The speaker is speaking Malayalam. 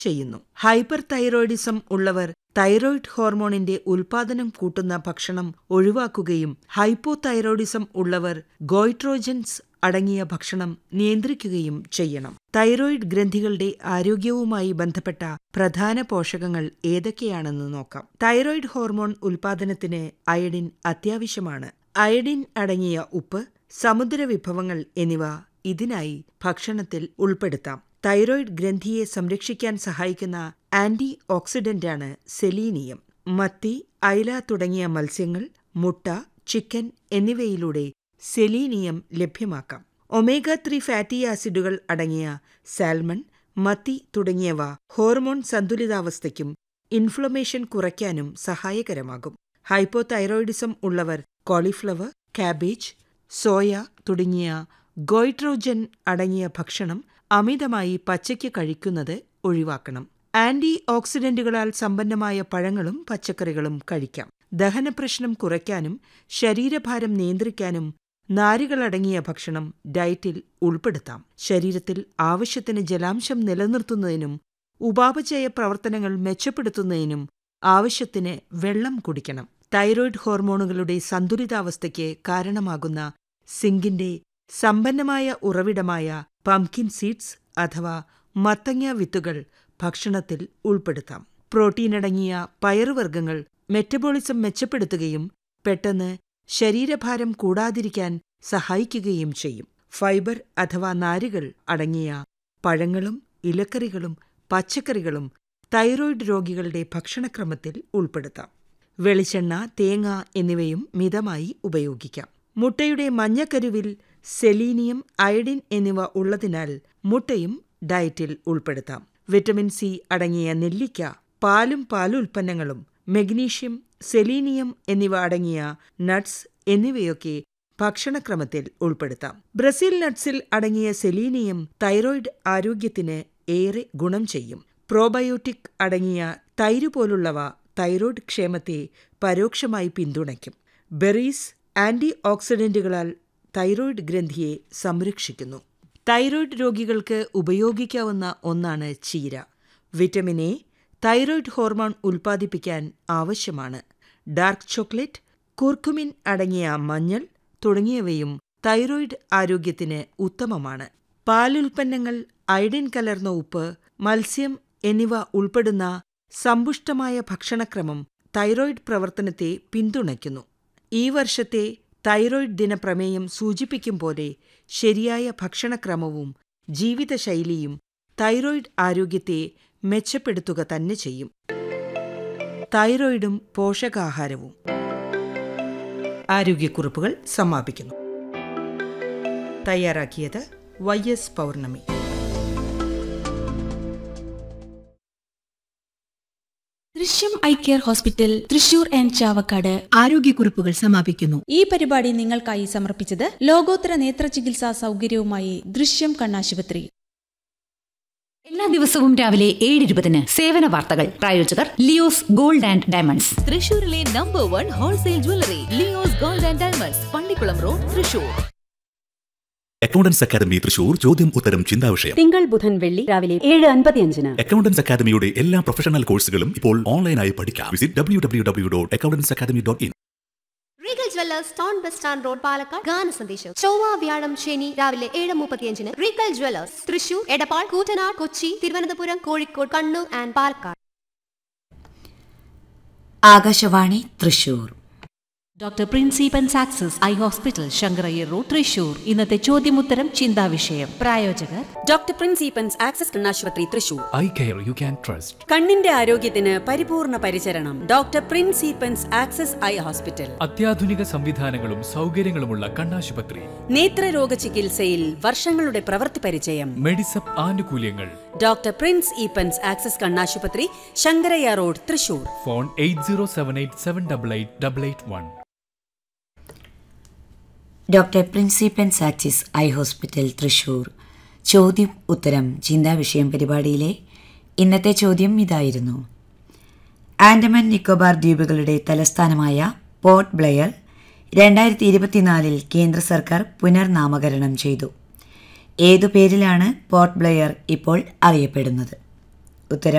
ചെയ്യുന്നു ഹൈപ്പർ തൈറോയിഡിസം ഉള്ളവർ തൈറോയിഡ് ഹോർമോണിന്റെ ഉൽപാദനം കൂട്ടുന്ന ഭക്ഷണം ഒഴിവാക്കുകയും ഹൈപ്പോ തൈറോയിഡിസം ഉള്ളവർ ഗോയിട്രോജൻസ് അടങ്ങിയ ഭക്ഷണം നിയന്ത്രിക്കുകയും ചെയ്യണം തൈറോയിഡ് ഗ്രന്ഥികളുടെ ആരോഗ്യവുമായി ബന്ധപ്പെട്ട പ്രധാന പോഷകങ്ങൾ ഏതൊക്കെയാണെന്ന് നോക്കാം തൈറോയിഡ് ഹോർമോൺ ഉൽപാദനത്തിന് അയഡിൻ അത്യാവശ്യമാണ് അയഡിൻ അടങ്ങിയ ഉപ്പ് സമുദ്ര വിഭവങ്ങൾ എന്നിവ ഇതിനായി ഭക്ഷണത്തിൽ ഉൾപ്പെടുത്താം തൈറോയിഡ് ഗ്രന്ഥിയെ സംരക്ഷിക്കാൻ സഹായിക്കുന്ന ആന്റി ഓക്സിഡന്റാണ് സെലീനിയം മത്തി അയല തുടങ്ങിയ മത്സ്യങ്ങൾ മുട്ട ചിക്കൻ എന്നിവയിലൂടെ സെലീനിയം ലഭ്യമാക്കാം ഒമേഗ ത്രീ ഫാറ്റി ആസിഡുകൾ അടങ്ങിയ സാൽമൺ മത്തി തുടങ്ങിയവ ഹോർമോൺ സന്തുലിതാവസ്ഥയ്ക്കും ഇൻഫ്ലമേഷൻ കുറയ്ക്കാനും സഹായകരമാകും ഹൈപ്പോതൈറോയിഡിസം ഉള്ളവർ കോളിഫ്ലവർ കാബേജ് സോയ തുടങ്ങിയ ഗോയിട്രോജൻ അടങ്ങിയ ഭക്ഷണം അമിതമായി പച്ചയ്ക്ക് കഴിക്കുന്നത് ഒഴിവാക്കണം ആന്റി ഓക്സിഡന്റുകളാൽ സമ്പന്നമായ പഴങ്ങളും പച്ചക്കറികളും കഴിക്കാം ദഹനപ്രശ്നം കുറയ്ക്കാനും ശരീരഭാരം നിയന്ത്രിക്കാനും നാരുകളടങ്ങിയ ഭക്ഷണം ഡയറ്റിൽ ഉൾപ്പെടുത്താം ശരീരത്തിൽ ആവശ്യത്തിന് ജലാംശം നിലനിർത്തുന്നതിനും ഉപാപചയ പ്രവർത്തനങ്ങൾ മെച്ചപ്പെടുത്തുന്നതിനും ആവശ്യത്തിന് വെള്ളം കുടിക്കണം തൈറോയ്ഡ് ഹോർമോണുകളുടെ സന്തുലിതാവസ്ഥയ്ക്ക് കാരണമാകുന്ന സിങ്കിന്റെ സമ്പന്നമായ ഉറവിടമായ പംകിൻ സീഡ്സ് അഥവാ മത്തങ്ങ വിത്തുകൾ ഭക്ഷണത്തിൽ ഉൾപ്പെടുത്താം പ്രോട്ടീനടങ്ങിയ പയറുവർഗ്ഗങ്ങൾ മെറ്റബോളിസം മെച്ചപ്പെടുത്തുകയും പെട്ടെന്ന് ശരീരഭാരം കൂടാതിരിക്കാൻ സഹായിക്കുകയും ചെയ്യും ഫൈബർ അഥവാ നാരുകൾ അടങ്ങിയ പഴങ്ങളും ഇലക്കറികളും പച്ചക്കറികളും തൈറോയ്ഡ് രോഗികളുടെ ഭക്ഷണക്രമത്തിൽ ഉൾപ്പെടുത്താം വെളിച്ചെണ്ണ തേങ്ങ എന്നിവയും മിതമായി ഉപയോഗിക്കാം മുട്ടയുടെ മഞ്ഞക്കരുവിൽ സെലീനിയം അയഡിൻ എന്നിവ ഉള്ളതിനാൽ മുട്ടയും ഡയറ്റിൽ ഉൾപ്പെടുത്താം വിറ്റമിൻ സി അടങ്ങിയ നെല്ലിക്ക പാലും പാലുൽപ്പന്നങ്ങളും മെഗ്നീഷ്യം സെലീനിയം എന്നിവ അടങ്ങിയ നട്ട്സ് എന്നിവയൊക്കെ ഭക്ഷണക്രമത്തിൽ ഉൾപ്പെടുത്താം ബ്രസീൽ നട്ട്സിൽ അടങ്ങിയ സെലീനിയം തൈറോയ്ഡ് ആരോഗ്യത്തിന് ഏറെ ഗുണം ചെയ്യും പ്രോബയോട്ടിക് അടങ്ങിയ തൈര് പോലുള്ളവ തൈറോയ്ഡ് ക്ഷേമത്തെ പരോക്ഷമായി പിന്തുണയ്ക്കും ബെറീസ് ആന്റി ഓക്സിഡന്റുകളാൽ തൈറോയ്ഡ് ഗ്രന്ഥിയെ സംരക്ഷിക്കുന്നു തൈറോയ്ഡ് രോഗികൾക്ക് ഉപയോഗിക്കാവുന്ന ഒന്നാണ് ചീര വിറ്റമിൻ എ തൈറോയ്ഡ് ഹോർമോൺ ഉൽപ്പാദിപ്പിക്കാൻ ആവശ്യമാണ് ഡാർക്ക് ചോക്ലേറ്റ് കുർക്കുമിൻ അടങ്ങിയ മഞ്ഞൾ തുടങ്ങിയവയും തൈറോയ്ഡ് ആരോഗ്യത്തിന് ഉത്തമമാണ് പാലുൽപ്പന്നങ്ങൾ അയഡിൻ കലർന്ന ഉപ്പ് മത്സ്യം എന്നിവ ഉൾപ്പെടുന്ന സമ്പുഷ്ടമായ ഭക്ഷണക്രമം തൈറോയ്ഡ് പ്രവർത്തനത്തെ പിന്തുണയ്ക്കുന്നു ഈ വർഷത്തെ തൈറോയ്ഡ് ദിനപ്രമേയം സൂചിപ്പിക്കും പോലെ ശരിയായ ഭക്ഷണക്രമവും ജീവിതശൈലിയും തൈറോയ്ഡ് ആരോഗ്യത്തെ മെച്ചപ്പെടുത്തുക തന്നെ ചെയ്യും തൈറോയ്ഡും പോഷകാഹാരവും ആരോഗ്യക്കുറിപ്പുകൾ സമാപിക്കുന്നു തയ്യാറാക്കിയത് Y S Pournami Drishyam eye care hospital Thrissur and Chavakkad ആരോഗ്യക്കുറിപ്പുകൾ സമാപിക്കുന്നു ഈ പരിപാടി നിങ്ങൾക്കായി സമർപ്പിച്ചത് ലോകോത്തര നേത്ര ചികിത്സാ സൗകര്യവുമായി ദൃശ്യം കണ്ണാശുപത്രി എല്ലാ ദിവസവും രാവിലെ ഏഴ് ഇരുപതിന് സേവന വാർത്തകൾ പ്രായോജകർ ലിയോസ് ഗോൾഡ് ആൻഡ് ഡയമണ്ട്സ് തൃശൂരിലെ number one wholesale jewellery Leo's gold and diamonds Pallikkulam road Thrissur accountants academy Thrissur ചോദ്യം ഉത്തരം ചിന്താവിഷയം തിങ്കൾ ബുധൻ വെള്ളി രാവിലെ ഏഴ് അൻപത്തിയഞ്ചിന് അക്കൗണ്ടൻസ് അക്കാദമിയുടെ എല്ലാ പ്രൊഫഷണൽ കോഴ്സുകളും ഇപ്പോൾ ഓൺലൈനായി പഠിക്കാം visit W W W dot accountants academy dot in Regal jewellers town bus stand road Palakkad ഗാന സന്ദേശം ചൊവ്വ വ്യാഴം ശനി രാവിലെ ഏഴ് മുപ്പത്തിയഞ്ചിന് Regal jewellers Thrissur Edappal Koottanad Kochi Thiruvananthapuram Kozhikode Kannur and Palakkad Akashvani Thrissur doctor പ്രിൻസിപ്പൻ സാക്സസ് eye hospital Shankarayyar road Thrissur ഇന്നത്തെ ചോദ്യമുത്തരം ചിന്താവിഷയം പ്രായോജകർ ഡോക്ടർ പ്രിൻസിപ്പൻസ് ആക്സസ് കണ്ണാശുപത്രി Thrissur eye care you can trust കണ്ണിന്റെ ആരോഗ്യത്തിന് പരിപൂർണ പരിചരണം ഡോക്ടർ പ്രിൻസിപ്പൻസ് ആക്സസ് ഐ ഹോസ്പിറ്റൽ അത്യാധുനിക സംവിധാനങ്ങളും സൗകര്യങ്ങളുമുള്ള കണ്ണാശുപത്രി നേത്രരോഗ ചികിത്സയിൽ വർഷങ്ങളുടെ പ്രവൃത്തി പരിചയം മെഡിസപ്പ് ആനുകൂല്യങ്ങൾ ഡോക്ടർ പ്രിൻസ് ഈപ്പൻസ് ആക്സസ് കണ്ണാശുപത്രി Shankarayya road Thrissur phone eight zero seven eight seven double eight double eight one doctor പ്രിൻസിപ്പൻ സാക്സിസ് ഐ ഹോസ്പിറ്റൽ തൃശൂർ ചോദ്യം ഉത്തരം ചിന്താവിഷയം പരിപാടിയിലെ ഇന്നത്തെ ചോദ്യം ഇതായിരുന്നു ആൻഡമാൻ നിക്കോബാർ ദ്വീപുകളുടെ തലസ്ഥാനമായ പോർട്ട് ബ്ലെയർ രണ്ടായിരത്തി ഇരുപത്തിനാലിൽ കേന്ദ്ര സർക്കാർ പുനർനാമകരണം ചെയ്തു ഏതു പേരിലാണ് പോർട്ട് ബ്ലെയർ ഇപ്പോൾ അറിയപ്പെടുന്നത് ഉത്തരം